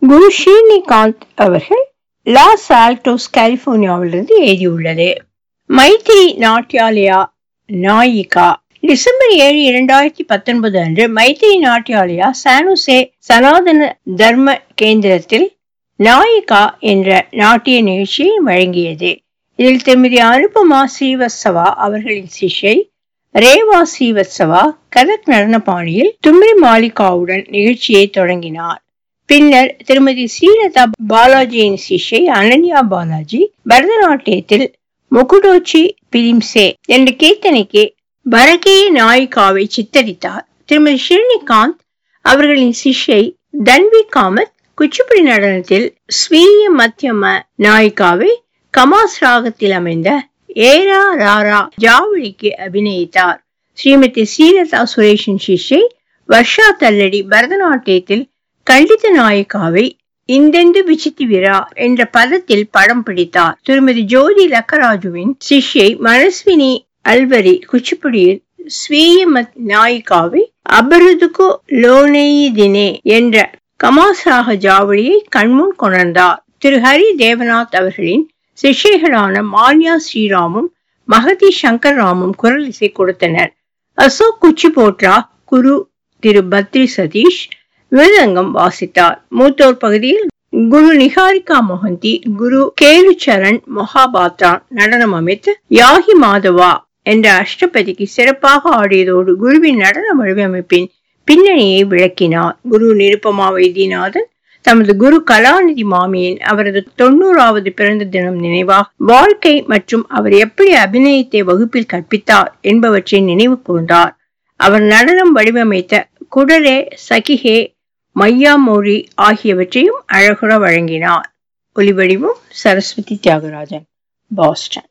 குரு ஸ்ரீனிகாந்த் அவர்கள் லாஸ் ஆல்டோஸ் கலிபோர்னியாவிலிருந்து எழுதியுள்ளது மைத்திரி நாட்டியாலயா நாயிகா டிசம்பர் ஏழு இரண்டாயிரத்தி பத்தொன்பது அன்று மைத்திரி நாட்டியாலயா சானுசே சனாதன தர்ம கேந்திரத்தில் நாயிகா என்ற நாட்டிய நிகழ்ச்சியை வழங்கியது இதில் திருமதி அனுபமா ஸ்ரீவத்சவா அவர்களின் சிஷ்யை ரேவா ஸ்ரீவத்சவா கதக் நடன பாணியில் தும்ரி மாலிகாவுடன் நிகழ்ச்சியை தொடங்கினார் பின்னர் திருமதி ஸ்ரீலதா பாலாஜியின் சிஷ்யை அனன்யா பாலாஜி பரதநாட்டியத்தில் முகுடோச்சி பிலிம்சே என்ற கீர்த்தனைக்கு பரகேய நாயிகாவை சித்தரித்தார் திருமதி ஸ்ரீனிகாந்த் அவர்களின் சிஷ்யை தன்வி காமத் குச்சிப்புடி நடனத்தில் ஸ்வீய மத்தியம நாயிகாவை கமாஸ் ராகத்தில் அமைந்த ஏரா ராரா ஜாவளிக்கு அபிநயித்தார் ஸ்ரீமதி ஸ்ரீலதா சுரேஷின் சிஷ்யை வர்ஷா தல்லடி பரதநாட்டியத்தில் கண்டித நாயிகாவை இந்தெந்து விசித்தி விரா என்ற பதத்தில் படம் பிடித்தார் திருமதி ஜோதி லக்கராஜுவின் சிஷ்யை மனஸ்வினி அல்வரி குச்சிப்புடியில் ஸ்வீய மத் நாயிகாவை அபருதுக்கு லோனேயி தினே என்ற கமாசாக ஜாவளியை கண்முன் கொணர்ந்தார் திரு ஹரி தேவநாத் அவர்களின் சிஷ்யர்களான மான்யா ஸ்ரீராமும் மகதி சங்கர் ராமும் குரல் இசை கொடுத்தனர் அசோக் குச்சி போட்ரா குரு திரு பத்ரி சதீஷ் மிருதங்கம் வாசித்தார் மூத்தோர் பகுதியில் குரு நிகாரிகா மொஹந்தி குரு கேலுச்சரண் மொஹாபாத்ரான் நடனம் அமைத்து யாகி மாதவா என்ற அஷ்டபதிக்கு சிறப்பாக ஆடியதோடு குருவின் நடன வடிவமைப்பின் பின்னணியை விளக்கினார் குரு நிருப்பமா வைத்தியநாதன் தமது குரு கலாநிதி மாமியின் அவரது தொண்ணூறாவது பிறந்த தினம் நினைவாக வாழ்க்கை மற்றும் அவர் எப்படி அபிநயத்தை வகுப்பில் கற்பித்தார் என்பவற்றை நினைவு கூர்ந்தார் அவர் நடனம் வடிவமைத்த குடரே சகிஹே மையா மொழி ஆகியவற்றையும் அழகுற வழங்கினார் ஒலிவடிவும் சரஸ்வதி தியாகராஜன் பாஸ்டன்